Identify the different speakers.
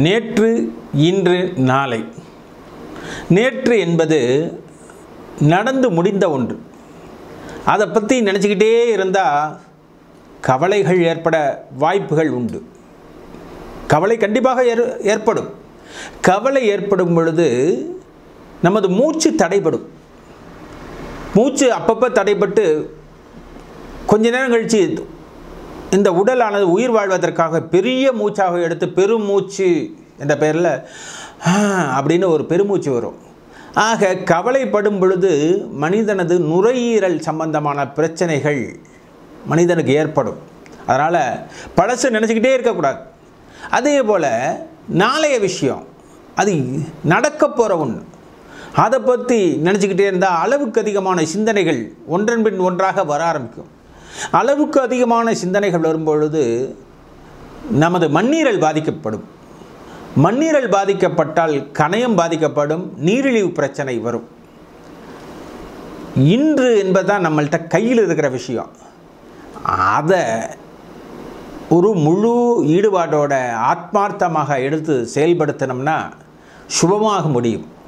Speaker 1: நேற்று இன்று நாளை நேற்று என்பது நடந்து முடிந்த ஒன்று அதை பற்றி நினச்சிக்கிட்டே இருந்தால் கவலைகள் ஏற்பட வாய்ப்புகள் உண்டு கவலை கண்டிப்பாக ஏற் ஏற்படும் கவலை ஏற்படும் பொழுது நமது மூச்சு தடைபடும் மூச்சு அப்பப்போ தடைபட்டு கொஞ்ச நேரம் கழித்து இந்த உடலானது உயிர் வாழ்வதற்காக பெரிய மூச்சாக எடுத்து பெருமூச்சு என்ற பெயரில் அப்படின்னு ஒரு பெருமூச்சு வரும் ஆக கவலைப்படும் பொழுது மனிதனது நுரையீரல் சம்பந்தமான பிரச்சனைகள் மனிதனுக்கு ஏற்படும் அதனால் பழசு நினச்சிக்கிட்டே இருக்கக்கூடாது அதே போல் நாளைய விஷயம் அது நடக்க போகிற ஒன்று அதை பற்றி நினச்சிக்கிட்டே இருந்தால் அளவுக்கு அதிகமான சிந்தனைகள் ஒன்றன் பின் ஒன்றாக வர ஆரம்பிக்கும் அளவுக்கு அதிகமான சிந்தனைகள் வரும்பொழுது நமது மண்ணீரல் பாதிக்கப்படும் மண்ணீரல் பாதிக்கப்பட்டால் கணையம் பாதிக்கப்படும் நீரிழிவு பிரச்சனை வரும் இன்று என்பதுதான் நம்மள்கிட்ட கையில் இருக்கிற விஷயம் அதை ஒரு முழு ஈடுபாட்டோட ஆத்மார்த்தமாக எடுத்து செயல்படுத்தினோம்னா சுபமாக முடியும்